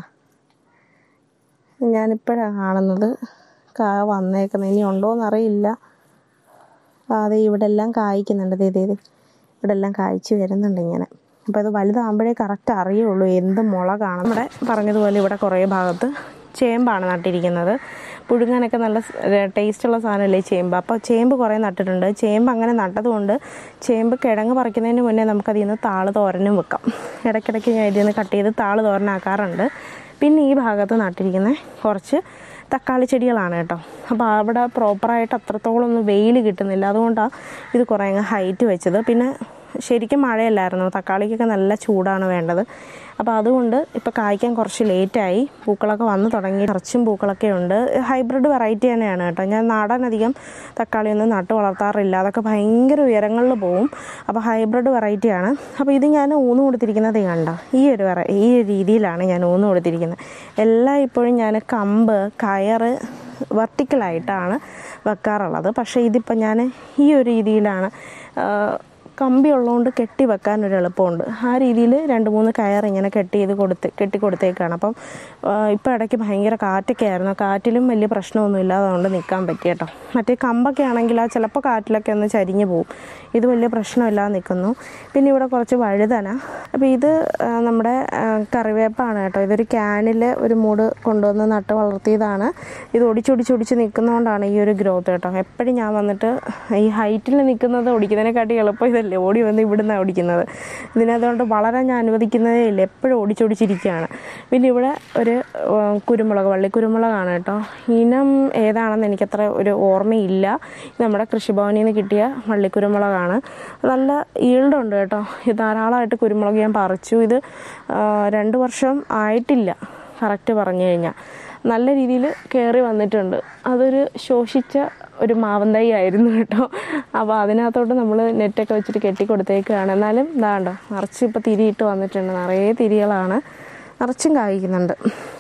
ഞാനിപ്പോഴാണ് കാണുന്നത് കാ വന്നേക്കുന്നത് ഇനി ഉണ്ടോയെന്ന് അറിയില്ല ആ, അതെ ഇവിടെ എല്ലാം കായ്ക്കുന്നുണ്ട് ദേ ദേ ദേ ഇവിടെ എല്ലാം കായ്ച്ച് വരുന്നുണ്ട് ഇങ്ങനെ അപ്പോൾ ഇത് വലുതാകുമ്പോഴേ കറക്റ്റ് അറിയുള്ളൂ എന്ത് മുളകാണ് നമ്മുടെ പറഞ്ഞതുപോലെ ഇവിടെ കുറേ ഭാഗത്ത് ചേമ്പാണ് നട്ടിരിക്കുന്നത് പുഴുങ്ങാനൊക്കെ നല്ല ടേസ്റ്റുള്ള സാധനമല്ലേ ചേമ്പ് അപ്പോൾ ചേമ്പ് കുറേ നട്ടിട്ടുണ്ട് ചേമ്പ് അങ്ങനെ നട്ടതുകൊണ്ട് ചേമ്പ് കിഴങ്ങ് പറിക്കുന്നതിന് മുന്നേ നമുക്കതിൽ നിന്ന് താള് തോരനും വെക്കാം ഇടയ്ക്കിടയ്ക്ക് ഞാൻ ഇതിൽ നിന്ന് കട്ട് ചെയ്ത് താള് തോരനാക്കാറുണ്ട് പിന്നെ ഈ ഭാഗത്ത് നട്ടിരിക്കുന്ന കുറച്ച് തക്കാളി ചെടികളാണ് കേട്ടോ അപ്പോൾ അവിടെ പ്രോപ്പറായിട്ട് അത്രത്തോളം ഒന്നും വെയിൽ കിട്ടുന്നില്ല അതുകൊണ്ടാണ് ഇത് കുറേ അങ്ങ് ഹൈറ്റ് വെച്ചത് പിന്നെ ശരിക്കും മഴയല്ലായിരുന്നു തക്കാളിക്കൊക്കെ നല്ല ചൂടാണ് വേണ്ടത് അപ്പോൾ അതുകൊണ്ട് ഇപ്പോൾ കായ്ക്കാൻ കുറച്ച് ലേറ്റായി പൂക്കളൊക്കെ വന്ന് തുടങ്ങി നിറച്ചും പൂക്കളൊക്കെ ഉണ്ട് ഹൈബ്രിഡ് വെറൈറ്റി തന്നെയാണ് കേട്ടോ ഞാൻ നാടൻ അധികം തക്കാളിയൊന്നും നട്ട് വളർത്താറില്ല അതൊക്കെ ഭയങ്കര ഉയരങ്ങളിൽ പോവും അപ്പോൾ ഹൈബ്രിഡ് വെറൈറ്റിയാണ് അപ്പോൾ ഇത് ഞാൻ ഊന്ന് കൊടുത്തിരിക്കുന്നത് കണ്ട ഈ ഒരു വെറ ഈ ഒരു രീതിയിലാണ് ഞാൻ ഊന്ന് കൊടുത്തിരിക്കുന്നത് എല്ലാം ഇപ്പോഴും ഞാൻ കമ്പ് കയറ് വെർട്ടിക്കലായിട്ടാണ് വെക്കാറുള്ളത് പക്ഷേ ഇതിപ്പോൾ ഞാൻ ഈ ഒരു രീതിയിലാണ് ആ, കമ്പി ഉള്ളതുകൊണ്ട് കെട്ടി വെക്കാൻ ഒരു എളുപ്പമുണ്ട് ആ രീതിയിൽ രണ്ട് മൂന്ന് കയർ ഇങ്ങനെ കെട്ടി ചെയ്ത് കൊടുത്ത് കെട്ടി കൊടുത്തേക്കാണ് അപ്പം ഇപ്പോൾ ഇടയ്ക്ക് ഭയങ്കര കാറ്റൊക്കെ ആയിരുന്നു കാറ്റിലും വലിയ പ്രശ്നമൊന്നുമില്ല അതുകൊണ്ട് നിൽക്കാൻ പറ്റി കേട്ടോ മറ്റേ കമ്പൊക്കെ ആണെങ്കിൽ ആ ചിലപ്പോൾ കാറ്റിലൊക്കെ ഒന്ന് ചരിഞ്ഞു പോകും ഇത് വലിയ പ്രശ്നമില്ലാതെ നിൽക്കുന്നു പിന്നെ ഇവിടെ കുറച്ച് വഴുതന അപ്പോൾ ഇത് ആ, നമ്മുടെ ആ, കറിവേപ്പാണ് കേട്ടോ ഇതൊരു ക്യാനിൽ ഒരു മൂട് കൊണ്ടുവന്ന് നട്ട് വളർത്തിയതാണ് ഇത് ഒടിച്ചൊടിച്ചൊടിച്ച് നിൽക്കുന്നതുകൊണ്ടാണ് ഈ ഒരു ഗ്രോത്ത് കേട്ടോ എപ്പോഴും ഞാൻ വന്നിട്ട് ഈ ഹൈറ്റിൽ നിൽക്കുന്നത് ഓടിക്കുന്നതിനെക്കാട്ടി എളുപ്പം ഇതല്ലേ ഓടി വന്ന് ഇവിടുന്ന് ഓടിക്കുന്നത് ഇതിനതുകൊണ്ട് വളരാൻ ഞാൻ അനുവദിക്കുന്നതേ ഇല്ല എപ്പോഴും ഓടിച്ചോടിച്ചിരിക്കുകയാണ് പിന്നെ ഇവിടെ ഒരു ആ, കുരുമുളക് വള്ളി കുരുമുളകാണ് കേട്ടോ ഇനം ഏതാണെന്ന് എനിക്കത്ര ഒരു ഓർമ്മയില്ല ഇത് നമ്മുടെ കൃഷിഭവനിൽ നിന്ന് കിട്ടിയ വള്ളിക്കുരുമുളകാണ് നല്ല ഈൽഡുണ്ട് കേട്ടോ ഇത് ധാരാളമായിട്ട് കുരുമുളക് ഞാൻ പറിച്ചു ഇത് ആ, രണ്ട് വർഷം ആയിട്ടില്ല കറക്റ്റ് പറഞ്ഞു കഴിഞ്ഞാൽ നല്ല രീതിയിൽ കയറി വന്നിട്ടുണ്ട് അതൊരു ശോഷിച്ച ഒരു മാവൻ തൈ ആയിരുന്നു കേട്ടോ അപ്പോൾ അതിനകത്തോട്ട് നമ്മൾ നെറ്റൊക്കെ വെച്ചിട്ട് കെട്ടി കൊടുത്തേക്കാണ് എന്നാലും ഇതാണ്ടോ നിറച്ച് ഇപ്പോൾ തിരിയിട്ട് വന്നിട്ടുണ്ട് നിറയെ തിരികളാണ് നിറച്ചും കായ്ക്കുന്നുണ്ട്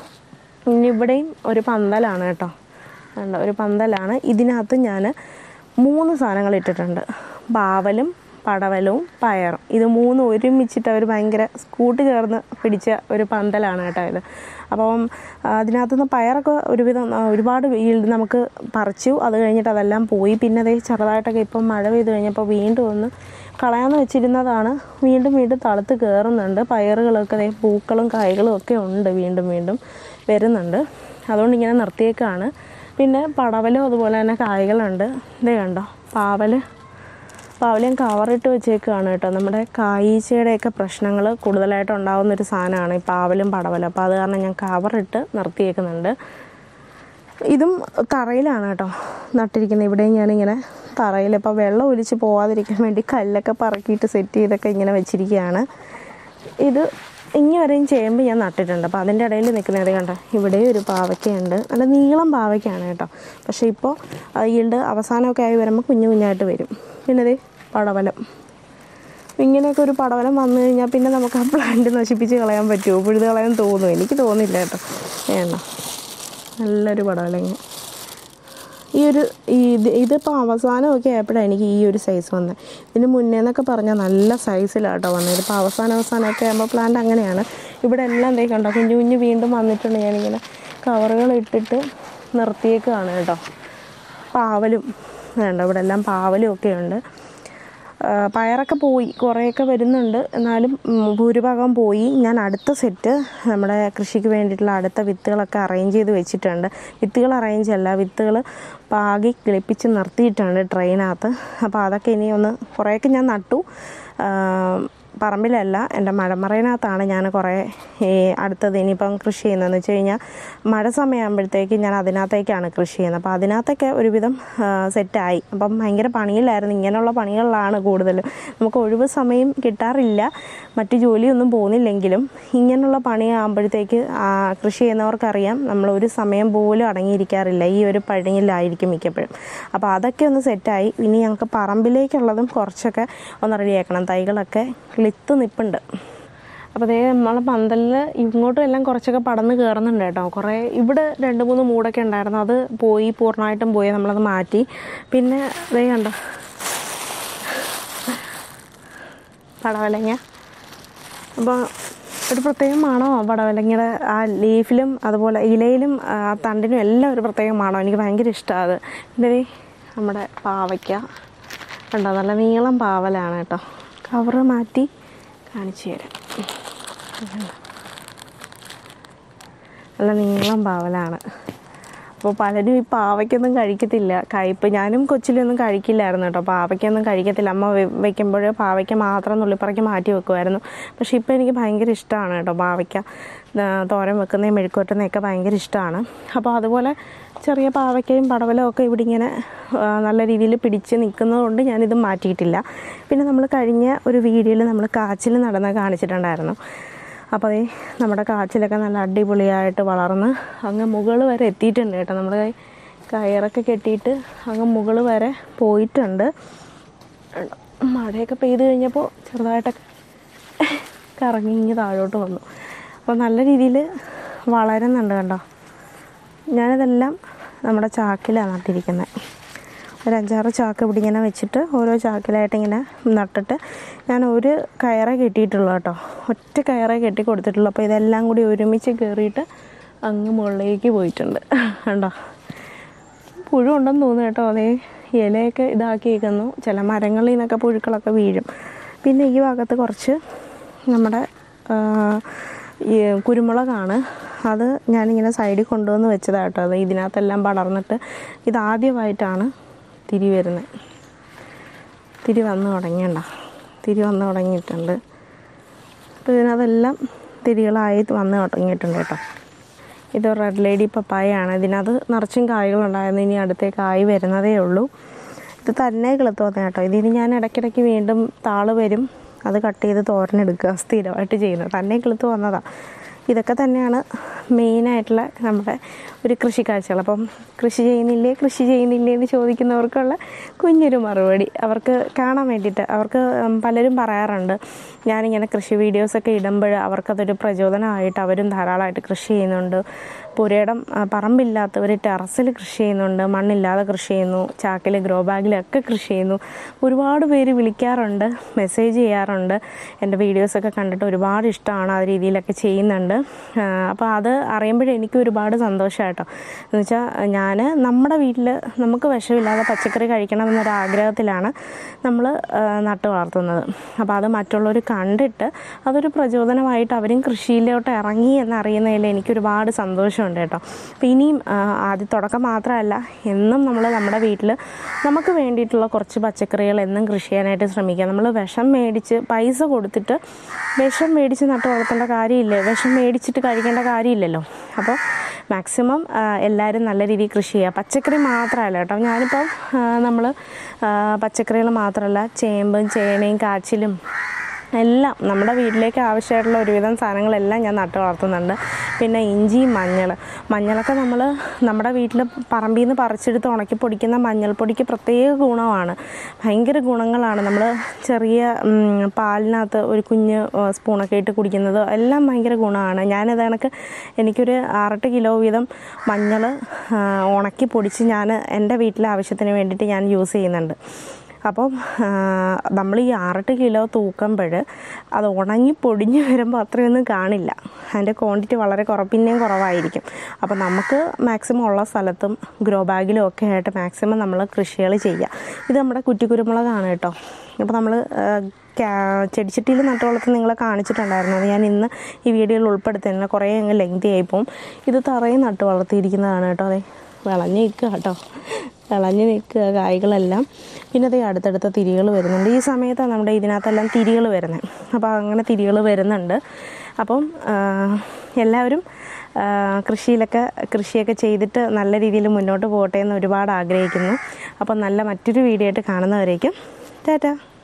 ഇനി ഇവിടെയും ഒരു പന്തലാണ് കേട്ടോ കണ്ടോ ഒരു പന്തലാണ് ഇതിനകത്ത് ഞാൻ മൂന്ന് സാധനങ്ങൾ ഇട്ടിട്ടുണ്ട് പാവലും പടവലവും പയറും ഇത് മൂന്നും ഒരുമിച്ചിട്ട് അവർ ഭയങ്കര കൂട്ട് ചേർന്ന് പിടിച്ച ഒരു പന്തലാണ് കേട്ടോ ഇത് അപ്പം അതിനകത്തുനിന്ന് പയറൊക്കെ ഒരുവിധം ആ, ഒരുപാട് yield നമുക്ക് പറിച്ചു അത് കഴിഞ്ഞിട്ട് അതെല്ലാം പോയി പിന്നെ അതേ ചെറുതായിട്ടൊക്കെ ഇപ്പം മഴ പെയ്ത് കഴിഞ്ഞപ്പോൾ വീണ്ടും ഒന്ന് കളയാന്ന് വെച്ചിരുന്നതാണ് വീണ്ടും വീണ്ടും തളുത്ത് കയറുന്നുണ്ട് പയറുകളൊക്കെ ദേ പൂക്കളും കായ്കളും ഒക്കെ ഉണ്ട് വീണ്ടും വീണ്ടും വരുന്നുണ്ട് അതുകൊണ്ട് ഇങ്ങനെ നിർത്തിയേക്കാണ് പിന്നെ പടവലും അതുപോലെ തന്നെ കായ്കളുണ്ട് ഇതേ കണ്ടോ പാവല് പാവല് ഞാൻ കവറിട്ട് വെച്ചേക്കാണ് കേട്ടോ നമ്മുടെ കായീച്ചയുടെയൊക്കെ പ്രശ്നങ്ങൾ കൂടുതലായിട്ട് ഉണ്ടാകുന്ന ഒരു സാധനമാണ് ഈ പാവലും പടവലും അപ്പോൾ അത് കാരണം ഞാൻ കവറിട്ട് നിർത്തിയേക്കുന്നുണ്ട് ഇതും തറയിലാണ് കേട്ടോ നട്ടിരിക്കുന്നത് ഇവിടെയും ഞാനിങ്ങനെ തറയിൽ ഇപ്പോൾ വെള്ളം ഒലിച്ച് പോവാതിരിക്കാൻ വേണ്ടി കല്ലൊക്കെ പറക്കിയിട്ട് സെറ്റ് ചെയ്തൊക്കെ ഇങ്ങനെ വെച്ചിരിക്കുകയാണ് ഇത് ഇനി വരെയും ചേമ്പ് ഞാൻ നട്ടിട്ടുണ്ട് അപ്പോൾ അതിൻ്റെ ഇടയിൽ നിൽക്കുന്നത് കണ്ടോ ഇവിടെ ഒരു പാവയ്ക്കയുണ്ട് നല്ല നീളം പാവയ്ക്കാണ് കേട്ടോ പക്ഷേ ഇപ്പോൾ ഈൽഡ് അവസാനമൊക്കെ ആയി വരുമ്പോൾ കുഞ്ഞു കുഞ്ഞായിട്ട് വരും പിന്നെ ദേ പടവലം ഇങ്ങനെയൊക്കെ ഒരു പടവലം വന്നു കഴിഞ്ഞാൽ പിന്നെ നമുക്ക് ആ പ്ലാന്റ് നശിപ്പിച്ച് കളയാൻ പറ്റുമോ പിഴുത് കളയാൻ തോന്നുമോ എനിക്ക് തോന്നില്ല കേട്ടോ വേണ്ട നല്ലൊരു പടവലങ്ങ ഈ ഒരു ഈ ഇത് ഇതിപ്പോൾ അവസാനമൊക്കെ ആയപ്പോഴാണ് എനിക്ക് ഈ ഒരു സൈസ് വന്നത് ഇതിന് മുന്നേ എന്നൊക്കെ പറഞ്ഞാൽ നല്ല സൈസിലാട്ടോ വന്നത് ഇതിപ്പോൾ അവസാനം അവസാനമൊക്കെ ആകുമ്പോൾ പ്ലാന്റ് അങ്ങനെയാണ് ഇവിടെ എല്ലാം എന്തേ കണ്ടോ കുഞ്ഞു കുഞ്ഞു വീണ്ടും വന്നിട്ടുണ്ട് ഞാനിങ്ങനെ കവറുകൾ ഇട്ടിട്ട് നിർത്തിയേക്കാണ് കേട്ടോ പാവലും വേണ്ട ഇവിടെ എല്ലാം പാവലും ഒക്കെ ഉണ്ട് ആ, പയറൊക്കെ പോയി കുറേയൊക്കെ വരുന്നുണ്ട് എന്നാലും ഉം, ഭൂരിഭാഗം പോയി ഞാൻ അടുത്ത സെറ്റ് നമ്മുടെ കൃഷിക്ക് വേണ്ടിയിട്ടുള്ള അടുത്ത വിത്തുകളൊക്കെ അറേഞ്ച് ചെയ്ത് വെച്ചിട്ടുണ്ട് വിത്തുകൾ അറേഞ്ച് അല്ല വിത്തുകൾ പാകി കിളിപ്പിച്ച് നിർത്തിയിട്ടുണ്ട് ട്രെയിനകത്ത് അപ്പോൾ അതൊക്കെ ഇനി ഒന്ന് കുറേയൊക്കെ ഞാൻ നട്ടു ആ, പറമ്പിലല്ല എൻ്റെ മഴമറയിനകത്താണ് ഞാൻ കുറേ ഈ അടുത്തത് ഇനിയിപ്പം കൃഷി ചെയ്യുന്നതെന്ന് വെച്ച് കഴിഞ്ഞാൽ മഴ സമയമാകുമ്പോഴത്തേക്ക് ഞാൻ അതിനകത്തേക്കാണ് കൃഷി ചെയ്യുന്നത് അപ്പോൾ അതിനകത്തൊക്കെ ഒരുവിധം ആ, സെറ്റായി അപ്പം ഭയങ്കര പണിയിലായിരുന്നു ഇങ്ങനെയുള്ള പണികളിലാണ് കൂടുതലും നമുക്ക് ഒഴിവ് സമയം കിട്ടാറില്ല മറ്റു ജോലിയൊന്നും പോകുന്നില്ലെങ്കിലും ഇങ്ങനെയുള്ള പണിയാകുമ്പോഴത്തേക്ക് ആ, കൃഷി ചെയ്യുന്നവർക്കറിയാം നമ്മൾ ഒരു സമയം പോലും അടങ്ങിയിരിക്കാറില്ല ഈ ഒരു പണിയിലായിരിക്കും മിക്കപ്പോഴും അപ്പോൾ അതൊക്കെ ഒന്ന് സെറ്റായി ഇനി ഞങ്ങൾക്ക് പറമ്പിലേക്കുള്ളതും കുറച്ചൊക്കെ ഒന്ന് റെഡിയാക്കണം തൈകളൊക്കെ കിളിത്ത് നിൽപ്പുണ്ട് അപ്പോൾ അതേ നമ്മളെ പന്തലിൽ ഇങ്ങോട്ടും എല്ലാം കുറച്ചൊക്കെ പടന്ന് കയറുന്നുണ്ട് കേട്ടോ കുറേ ഇവിടെ രണ്ട് മൂന്ന് മൂടൊക്കെ ഉണ്ടായിരുന്നു അത് പോയി പൂർണ്ണമായിട്ടും പോയി നമ്മളത് മാറ്റി പിന്നെ അതേ കണ്ടോ പടവലങ്ങ അപ്പോൾ ഒരു പ്രത്യേക മണമോ പടവലങ്ങയുടെ ആ ലീഫിലും അതുപോലെ ഇലയിലും ആ തണ്ടിനും എല്ലാം ഒരു പ്രത്യേക മണം എനിക്ക് ഭയങ്കര ഇഷ്ടമാണ് അത് പിന്നെ ദേ നമ്മുടെ പാവയ്ക്ക കണ്ടോ നല്ല നീളം പാവലാണ് കേട്ടോ കവറ് മാറ്റി കാണിച്ചു തരാം നല്ല നീളം പാവലാണ് അപ്പോൾ പലരും ഈ പാവയ്ക്കൊന്നും കഴിക്കത്തില്ല കയ്പ്പ് ഞാനും കൊച്ചിലൊന്നും കഴിക്കില്ലായിരുന്നു കേട്ടോ പാവയ്ക്കൊന്നും കഴിക്കത്തില്ല അമ്മ വെ- വെക്കുമ്പോൾ പാവയ്ക്ക മാത്രം നുള്ളിപ്പറക്കി മാറ്റി വെക്കുമായിരുന്നു പക്ഷേ ഇപ്പോൾ എനിക്ക് ഭയങ്കര ഇഷ്ടമാണ് കേട്ടോ പാവയ്ക്ക ആ, തോരൻ വെക്കുന്നതും മെഴുക്കുവറ്റുന്നതൊക്കെ ഭയങ്കര ഇഷ്ടമാണ് അപ്പോൾ അതുപോലെ ചെറിയ പാവയ്ക്കയും പടവലവും ഒക്കെ ഇവിടെ ഇങ്ങനെ ആ, നല്ല രീതിയിൽ പിടിച്ച് നിൽക്കുന്നതുകൊണ്ട് ഞാനിത് മാറ്റിയിട്ടില്ല പിന്നെ നമ്മൾ കഴിഞ്ഞ ഒരു വീഡിയോയിൽ നമ്മൾ കാച്ചിൽ നടന്ന കാണിച്ചിട്ടുണ്ടായിരുന്നു അപ്പോൾ അതേ നമ്മുടെ കാച്ചിലൊക്കെ നല്ല അടിപൊളിയായിട്ട് വളർന്ന് അങ്ങ് മുകൾ വരെ എത്തിയിട്ടുണ്ട് കേട്ടോ നമ്മൾ കയറൊക്കെ കെട്ടിയിട്ട് അങ്ങ് മുകൾ വരെ പോയിട്ടുണ്ട് മഴയൊക്കെ പെയ്ത് കഴിഞ്ഞപ്പോൾ ചെറുതായിട്ടൊക്കെ കറങ്ങി ഇങ്ങ് താഴോട്ട് വന്നു അപ്പോൾ നല്ല രീതിയിൽ വളരുന്നുണ്ട് കണ്ടോ ഞാനിതെല്ലാം നമ്മുടെ ചാക്കിലാണ് നട്ടിരിക്കുന്നത് ഒരു അഞ്ചാറ് ചാക്ക് ഇവിടെ ഇങ്ങനെ വെച്ചിട്ട് ഓരോ ചാക്കിലായിട്ട് ഇങ്ങനെ നട്ടിട്ട് ഞാൻ ഒരു കയറേ കെട്ടിയിട്ടുള്ളൂ കേട്ടോ ഒറ്റ കയറേ കെട്ടി കൊടുത്തിട്ടുള്ളൂ അപ്പോൾ ഇതെല്ലാം കൂടി ഒരുമിച്ച് കയറിയിട്ട് അങ്ങ് മുകളിലേക്ക് പോയിട്ടുണ്ട് കണ്ടോ പുഴു ഉണ്ടെന്ന് തോന്നുന്നു കേട്ടോ അതേ ഇലയൊക്കെ ഇതാക്കിയേക്കുന്നു ചില മരങ്ങളിൽ നിന്നൊക്കെ പുഴുക്കളൊക്കെ വീഴും പിന്നെ ഈ ഭാഗത്ത് കുറച്ച് നമ്മുടെ ആ, ഈ കുരുമുളകാണ് അത് ഞാനിങ്ങനെ സൈഡിൽ കൊണ്ടുവന്ന് വെച്ചതാട്ടോ അത് ഇതിനകത്തെല്ലാം പടർന്നിട്ട് ഇതാദ്യമായിട്ടാണ് തിരി വരുന്നത് തിരി വന്ന് തുടങ്ങിയണ്ട തിരി വന്ന് തുടങ്ങിയിട്ടുണ്ട് അപ്പോൾ ഇതിനകത്തെല്ലാം തിരികളായി വന്ന് തുടങ്ങിയിട്ടുണ്ട് കേട്ടോ ഇത് റെഡ് ലേഡി പപ്പായയാണ് ഇതിനകത്ത് നിറച്ചും കായ്കളുണ്ടായിരുന്നു ഇനി അടുത്തേ കായ് വരുന്നതേ ഉള്ളൂ ഇത് തന്നെ കിളുത്ത് വന്ന കേട്ടോ ഇതിന് ഞാൻ ഇടയ്ക്കിടയ്ക്ക് വീണ്ടും താള് വരും അത് കട്ട് ചെയ്ത് തോരനെടുക്കുക സ്ഥിരമായിട്ട് ചെയ്യുന്നത് തന്നെ കിളുത്ത് വന്നതാണ് ഇതൊക്കെ തന്നെയാണ് മെയിനായിട്ടുള്ള നമ്മുടെ ഒരു കൃഷി കാഴ്ചകൾ അപ്പം കൃഷി ചെയ്യുന്നില്ലേ കൃഷി ചെയ്യുന്നില്ലേ എന്ന് ചോദിക്കുന്നവർക്കുള്ള കുഞ്ഞൊരു മറുപടി അവർക്ക് കാണാൻ വേണ്ടിയിട്ട് അവർക്ക് ഉം, പലരും പറയാറുണ്ട് ഞാനിങ്ങനെ കൃഷി വീഡിയോസൊക്കെ ഇടുമ്പോൾ അവർക്കതൊരു പ്രചോദനമായിട്ട് അവരും ധാരാളമായിട്ട് കൃഷി ചെയ്യുന്നുണ്ട് പുരയിടം ആ, പറമ്പില്ലാത്തവർ ടെറസിൽ കൃഷി ചെയ്യുന്നുണ്ട് മണ്ണില്ലാതെ കൃഷി ചെയ്യുന്നു ചാക്കിൽ ഗ്രോ ബാഗിലൊക്കെ കൃഷി ചെയ്യുന്നു ഒരുപാട് പേര് വിളിക്കാറുണ്ട് മെസ്സേജ് ചെയ്യാറുണ്ട് എൻ്റെ വീഡിയോസൊക്കെ കണ്ടിട്ട് ഒരുപാട് ഇഷ്ടമാണ് ആ രീതിയിലൊക്കെ ചെയ്യുന്നുണ്ട് അപ്പോൾ അത് അറിയുമ്പോഴേ എനിക്ക് ഒരുപാട് സന്തോഷമായിട്ടോ എന്ന് വെച്ചാൽ ഞാൻ നമ്മുടെ വീട്ടിൽ നമുക്ക് വിഷമില്ലാതെ പച്ചക്കറി കഴിക്കണം എന്നൊരു ആഗ്രഹത്തിലാണ് നമ്മൾ നട്ടു വളർത്തുന്നത് അപ്പോൾ അത് മറ്റുള്ളവർ കണ്ടിട്ട് അതൊരു പ്രചോദനമായിട്ട് അവരും കൃഷിയിലോട്ട് ഇറങ്ങി എന്നറിയുന്നതിൽ എനിക്ക് ഒരുപാട് സന്തോഷമുണ്ട് കേട്ടോ അപ്പോൾ ഇനിയും ആ, ആദ്യ തുടക്കം മാത്രമല്ല എന്നും നമ്മൾ നമ്മുടെ വീട്ടിൽ നമുക്ക് വേണ്ടിയിട്ടുള്ള കുറച്ച് പച്ചക്കറികൾ എന്നും കൃഷി ചെയ്യാനായിട്ട് ശ്രമിക്കുക നമ്മൾ വിഷം മേടിച്ച് പൈസ കൊടുത്തിട്ട് വിഷം മേടിച്ച് നട്ട് വളർത്തേണ്ട കാര്യമില്ല വിഷം മേടിച്ചിട്ട് കഴിക്കേണ്ട കാര്യമില്ലല്ലോ അപ്പോൾ മാക്സിമം എല്ലാവരും നല്ല രീതിയിൽ കൃഷി ചെയ്യുക പച്ചക്കറി മാത്രമല്ല കേട്ടോ ഞാനിപ്പോൾ നമ്മൾ പച്ചക്കറികൾ മാത്രമല്ല ചേമ്പും ചേനയും കാച്ചിലും എല്ലാം നമ്മുടെ വീട്ടിലേക്ക് ആവശ്യമായിട്ടുള്ള ഒരുവിധം സാധനങ്ങളെല്ലാം ഞാൻ നട്ട് വളർത്തുന്നുണ്ട് പിന്നെ ഇഞ്ചി മഞ്ഞൾ മഞ്ഞളൊക്കെ നമ്മൾ നമ്മുടെ വീട്ടിൽ പറമ്പിൽ നിന്ന് പറിച്ചെടുത്ത് ഉണക്കി പൊടിക്കുന്ന മഞ്ഞൾപ്പൊടിക്ക് പ്രത്യേക ഗുണമാണ് ഭയങ്കര ഗുണങ്ങളാണ് നമ്മൾ ചെറിയ ഉം, പാലിനകത്ത് ഒരു കുഞ്ഞ് ആ, സ്പൂണൊക്കെ ഇട്ട് കുടിക്കുന്നത് എല്ലാം ഭയങ്കര ഗുണമാണ് ഞാനത് കണക്ക് എനിക്കൊരു ആറെട്ട് കിലോ വീതം മഞ്ഞൾ ഉണക്കി പൊടിച്ച് ഞാൻ എൻ്റെ വീട്ടിലെ ആവശ്യത്തിന് വേണ്ടിയിട്ട് ഞാൻ യൂസ് ചെയ്യുന്നുണ്ട് അപ്പം നമ്മൾ ഈ ആറെട്ട് കിലോ തൂക്കുമ്പോൾ അത് ഉണങ്ങി പൊടിഞ്ഞ് വരുമ്പോൾ അത്രയൊന്നും കാണില്ല അതിൻ്റെ ക്വാണ്ടിറ്റി വളരെ കുറവ് പിന്നെയും കുറവായിരിക്കും അപ്പോൾ നമുക്ക് മാക്സിമം ഉള്ള സ്ഥലത്തും ഗ്രോ ബാഗിലും ഒക്കെ ആയിട്ട് മാക്സിമം നമ്മൾ കൃഷികൾ ചെയ്യുക ഇത് നമ്മുടെ കുറ്റിക്കുരുമുളകാണ് കേട്ടോ അപ്പോൾ നമ്മൾ ചെടിച്ചട്ടിയിൽ നട്ടു വളർത്തി നിങ്ങളെ കാണിച്ചിട്ടുണ്ടായിരുന്നു അത് ഞാൻ ഇന്ന് ഈ വീഡിയോയിൽ ഉൾപ്പെടുത്തുന്നില്ല കുറേ അങ്ങ് ലെങ്തി ആയിപ്പോവും ഇത് തറയിൽ നട്ട് വളർത്തിയിരിക്കുന്നതാണ് കേട്ടോ അതെ വിളഞ്ഞ് നിൽക്കുക കേട്ടോ ഇളഞ്ഞു നിൽക്കുക കായ്കളെല്ലാം പിന്നെ അതേ അടുത്തടുത്ത തിരികൾ വരുന്നുണ്ട് ഈ സമയത്താണ് നമ്മുടെ ഇതിനകത്തെല്ലാം തിരികൾ വരുന്നത് അപ്പോൾ അങ്ങനെ തിരികൾ വരുന്നുണ്ട് അപ്പം ആ, എല്ലാവരും ആ, കൃഷിയിലൊക്കെ കൃഷിയൊക്കെ ചെയ്തിട്ട് നല്ല രീതിയിൽ മുന്നോട്ട് പോകട്ടെ എന്ന് ഒരുപാട് ആഗ്രഹിക്കുന്നു അപ്പം നല്ല മറ്റൊരു വീഡിയോ ആയിട്ട് കാണുന്നവരേക്കും ടാറ്റാ